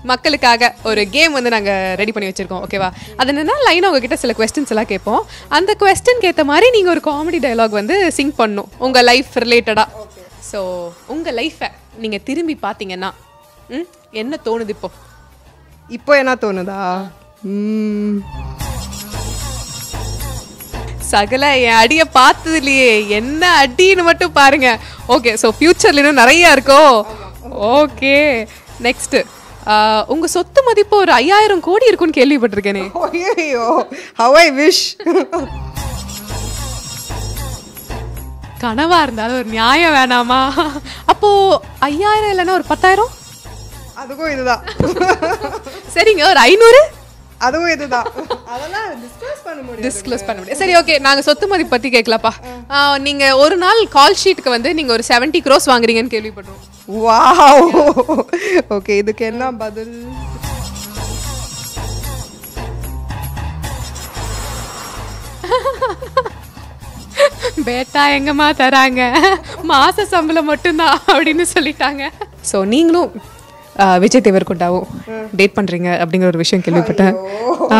மக்களுக்காக ஒரு கேம் வந்து நாங்கள் ரெடி பண்ணி வச்சுருக்கோம் ஓகேவா அது என்னன்னா லைனாக உங்ககிட்ட சில கொஸ்டின்ஸ் எல்லாம் கேட்போம் அந்த கொஸ்டின்க்கு ஏற்ற மாதிரி நீங்கள் ஒரு காமெடி டயலாக் வந்து சிங் பண்ணணும் உங்கள் லைஃப் ரிலேட்டடாக ஸோ உங்கள் லைஃப்பை நீங்கள் திரும்பி பார்த்தீங்கன்னா ம் என்ன தோணுது இப்போ இப்போ என்ன தோணுதா ம், சகல என் அடியை பார்த்ததுலையே என்ன அடின்னு மட்டும் பாருங்க ஓகே ஸோ ஃப்யூச்சர்ல இன்னும் நிறைய இருக்கோ ஓகே நெக்ஸ்ட் உங்க சொத்து மதிப்பு ஒரு ஐயாயிரம் கோடி இருக்கும்னு கேள்விப்பட்டிருக்கேனே ஐயையோ ஹவ் ஐ விஷ் கனவா இருந்தாலும் ஒரு நியாயம் வேணாமா அப்போ ஐயாயிரம் இல்லைன்னா ஒரு பத்தாயிரம் அதுக்கும் இதுதான் சரிங்க ஒரு ஐநூறு அதுவும் இதுதான் அதெல்லாம் டிஸ்கஸ் பண்ண முடியும் டிஸ்க்ளோஸ் பண்ண முடியாது சரி ஓகே நாங்க சொத்து மதிப்பு பத்தி கேட்கலாப்பா ஆ, நீங்க ஒரு நாள் கால் ஷீட்டுக்கு வந்து நீங்க ஒரு 70 க்ரோஸ் வாங்குறீங்கன்னு கேள்விப்படுறோம் வாவ் ஓகே இதுக்கு என்ன பதில் பேட்டா எங்கம்மா தராங்க மாச சம்பளம் மட்டும்தான் அப்படின்னு சொல்லிட்டாங்க ஸோ நீங்களும் ஆ, விஜய் தேவர்கொண்டாவும் டேட் பண்றீங்க அப்படிங்கிற ஒரு விஷயம் கேள்விப்பட்டேன் ஆ.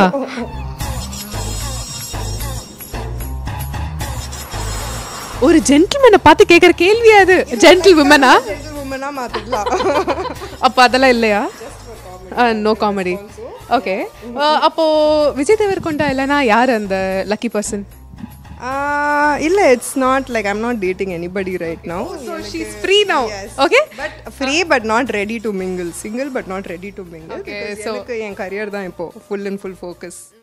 ஒரு ஜென்டில்மேனை பார்த்து கேட்குற கேள்வி அது ஜென்டில் விமனா உமனா மாத்திக்கலாம் அப்போ அதெல்லாம் இல்லையா நோ காமெடி ஓகே அப்போ விஜய் தேவர்கொண்டா இல்லைன்னா யார் அந்த லக்கி பர்சன் ஆஹ் இல்ல it's not like I'm not dating anybody right now she's free now okay but free but not ready to mingle single but not ready to mingle Okay, எனக்கு என் career தான் இப்போ full and full focus